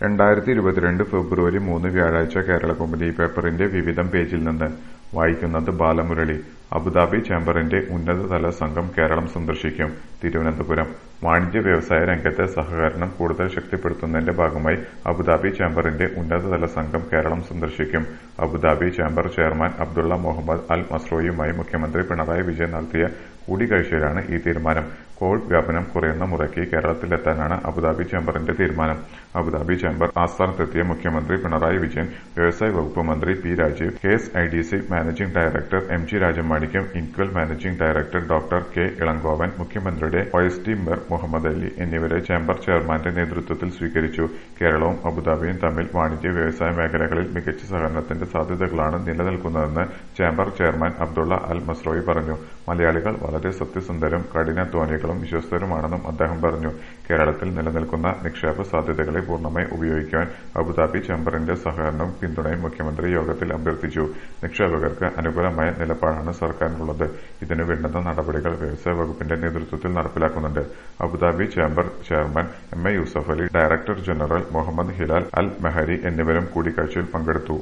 രണ്ടായിരത്തി ഇരുപത്തിരണ്ട് ഫെബ്രുവരി മൂന്ന് വ്യാഴാഴ്ച കേരളകൗമുദി പേപ്പറിന്റെ വിവിധം പേജിൽ നിന്ന് വായിക്കുന്നത് ബാലമുരളി അബുദാബി ചേംബറിന്റെ ഉന്നതതല സംഘം കേരളം സന്ദർശിക്കും തിരുവനന്തപുരം വാണിജ്യ വ്യവസായ രംഗത്തെ സഹകരണം കൂടുതൽ ശക്തിപ്പെടുത്തുന്നതിന്റെ ഭാഗമായി അബുദാബി ചേംബറിന്റെ ഉന്നതതല സംഘം കേരളം സന്ദർശിക്കും Abu Dhabi chamber chairman Abdullah Muhammad Al മസ്രോയുമായി മുഖ്യമന്ത്രി പിണറായി വിജയൻ നടത്തിയ കൂടിക്കാഴ്ചയിലാണ് ഈ തീരുമാനം കോവിഡ് വ്യാപനം കുറയുന്ന മുറയ്ക്ക് കേരളത്തിലെത്താനാണ് അബുദാബി ചേംബറിന്റെ തീരുമാനം അബുദാബി ചേംബർ ആസ്ഥാനത്തെത്തിയ മുഖ്യമന്ത്രി പിണറായി വിജയൻ വ്യവസായ വകുപ്പ് മന്ത്രി P Rajeev K S I D C managing director M G Rajamanickam INKEL managing director doctor K Elangovan മുഖ്യമന്ത്രിയുടെ വൈസ് ടീം മെർ മുഹമ്മദ് അലി എന്നിവരെ ചേംബർ ചെയർമാന്റെ നേതൃത്വത്തിൽ സ്വീകരിച്ചു കേരളവും അബുദാബിയും തമ്മിൽ വാണിജ്യ വ്യവസായ മേഖലകളിൽ മികച്ച സഹകരണത്തിന്റെ സാധ്യതകളാണ് നിലനിൽക്കുന്നതെന്ന് chamber chairman Abdullah Al Mazrouei പറഞ്ഞു മലയാളികൾ വളരെ സത്യസന്ധരും കഠിനാധ്വാനികളും വിശ്വസ്തരുമാണെന്നും അദ്ദേഹം പറഞ്ഞു കേരളത്തിൽ നിലനിൽക്കുന്ന നിക്ഷേപ സാധ്യതകളെ പൂർണ്ണമായി ഉപയോഗിക്കുവാൻ അബുദാബി ചേംബറിന്റെ സഹകരണവും പിന്തുണയും മുഖ്യമന്ത്രി യോഗത്തിൽ അഭ്യർത്ഥിച്ചു നിക്ഷേപകർക്ക് അനുകൂലമായ നിലപാടാണ് സർക്കാരിനുള്ളത് ഇതിനു വേണ്ടുന്ന നടപടികൾ വ്യവസായ വകുപ്പിന്റെ നേതൃത്വത്തിൽ നടപ്പിലാക്കുന്നുണ്ട് Abu Dhabi chamber chairman M A Yusuff Ali director general Muhammad Hilal Al Mehairi എന്നിവരും കൂടിക്കാഴ്ചയിൽ പങ്കെടുത്തു